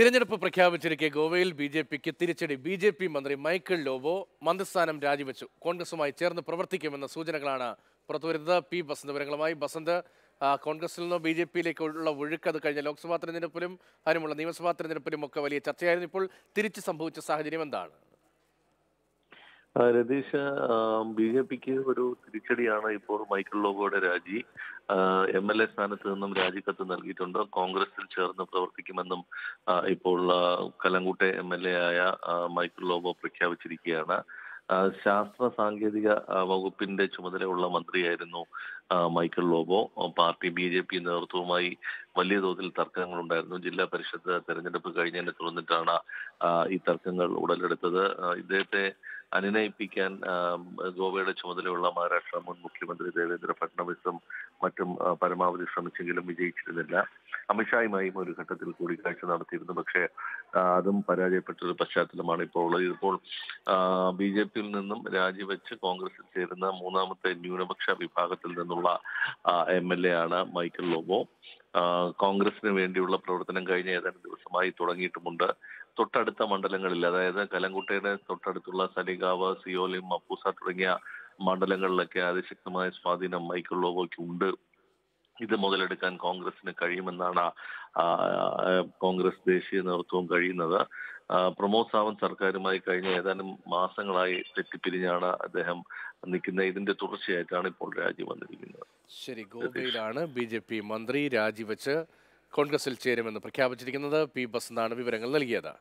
തിരഞ്ഞെടുപ്പ് പ്രഖ്യാപിച്ചിരിക്കെ ഗോവയിൽ ബി ജെ പിക്ക് തിരിച്ചടി ബി ജെ പി മന്ത്രി മൈക്കിൾ ലോബോ മന്ത്രിസ്ഥാനം രാജിവെച്ചു കോൺഗ്രസുമായി ചേർന്ന് പ്രവർത്തിക്കുമെന്ന സൂചനകളാണ് പുറത്തുവരുന്നത് പി ബസന്ത് വിവരങ്ങളുമായി ബസന്ത് ആ, കോൺഗ്രസിൽ നിന്ന് ബി ജെ പിയിലേക്കുള്ള ഒഴുക്ക് അത് കഴിഞ്ഞ ലോക്സഭാ തെരഞ്ഞെടുപ്പിലും അതിനുമുള്ള നിയമസഭാ തെരഞ്ഞെടുപ്പിലും ഒക്കെ വലിയ ചർച്ചയായിരുന്നു ഇപ്പോൾ തിരിച്ച് സംഭവിച്ച സാഹചര്യം എന്താണ് ആ, രതീഷ് ബി ജെ പിക്ക് ഒരു തിരിച്ചടിയാണ് ഇപ്പോൾ മൈക്കിൾ ലോബോയുടെ രാജി എം എൽ എ സ്ഥാനത്ത് നിന്നും രാജിക്കത്ത് നൽകിയിട്ടുണ്ട് കോൺഗ്രസിൽ ചേർന്ന് പ്രവർത്തിക്കുമെന്നും ആ, ഇപ്പോൾ ആ, കലങ്കൂട്ടെ എം എൽ എ ആയ ആ, മൈക്കിൾ ലോബോ പ്രഖ്യാപിച്ചിരിക്കുകയാണ് ആ, ശാസ്ത്ര സാങ്കേതിക ആ, വകുപ്പിന്റെ ചുമതലയുള്ള മന്ത്രിയായിരുന്നു ആ, മൈക്കിൾ ലോബോ ആ, പാർട്ടി ബി ജെ പി നേതൃത്വവുമായി വലിയ തോതിൽ തർക്കങ്ങളുണ്ടായിരുന്നു ജില്ലാ പരിഷത്ത് തെരഞ്ഞെടുപ്പ് കഴിഞ്ഞതിനെ തുടർന്നിട്ടാണ് ആ, ഈ തർക്കങ്ങൾ ഉടലെടുത്തത് ആ, ഇദ്ദേഹത്തെ അനുനയിപ്പിക്കാൻ ആ, ഗോവയുടെ ചുമതലയുള്ള മഹാരാഷ്ട്ര മുൻ മുഖ്യമന്ത്രി ദേവേന്ദ്ര ഫഡ്നവിസും മറ്റും ആ, പരമാവധി ശ്രമിച്ചെങ്കിലും വിജയിച്ചിരുന്നില്ല അമിത്ഷായുമായും ഒരു ഘട്ടത്തിൽ കൂടിക്കാഴ്ച നടത്തിയിരുന്നു പക്ഷേ ആ, അതും പരാജയപ്പെട്ട ഒരു പശ്ചാത്തലമാണ് ഇപ്പോൾ ഉള്ളത് ഇതിപ്പോൾ ബി ജെ പിയിൽ നിന്നും രാജിവെച്ച് കോൺഗ്രസിൽ ചേരുന്ന മൂന്നാമത്തെ ന്യൂനപക്ഷ വിഭാഗത്തിൽ നിന്നുള്ള എം എൽ എ ആണ് മൈക്കിൾ ലോബോ ആ, കോൺഗ്രസിന് വേണ്ടിയുള്ള പ്രവർത്തനം കഴിഞ്ഞ ഏതാനും ദിവസമായി തുടങ്ങിയിട്ടുമുണ്ട് തൊട്ടടുത്ത മണ്ഡലങ്ങളിൽ അതായത് കലങ്കുട്ടയുടെ തൊട്ടടുത്തുള്ള സലിഗാവ് സിയോലിം മപ്പൂസ തുടങ്ങിയ മണ്ഡലങ്ങളിലൊക്കെ അതിശക്തമായ സ്വാധീനം മൈക്കിൾ ലോബോയ്ക്ക് ഉണ്ട് ഇത് മുതലെടുക്കാൻ കോൺഗ്രസിന് കഴിയുമെന്നാണ് ആ, കോൺഗ്രസ് ദേശീയ നേതൃത്വം കഴിയുന്നത് ആ, പ്രമോദ് സാവന്ത് സർക്കാരുമായി കഴിഞ്ഞ ഏതാനും മാസങ്ങളായി തെറ്റിപ്പിരിഞ്ഞാണ് അദ്ദേഹം നിൽക്കുന്നത് ഇതിന്റെ തുടർച്ചയായിട്ടാണ് ഇപ്പോൾ രാജി വന്നിരിക്കുന്നത് ശരി ഗോവയിലാണ് ബി ജെ പി മന്ത്രി രാജിവെച്ച് കോൺഗ്രസിൽ ചേരുമെന്ന് പ്രഖ്യാപിച്ചിരിക്കുന്നത് പി ബസന്താണ് വിവരങ്ങൾ നൽകിയത്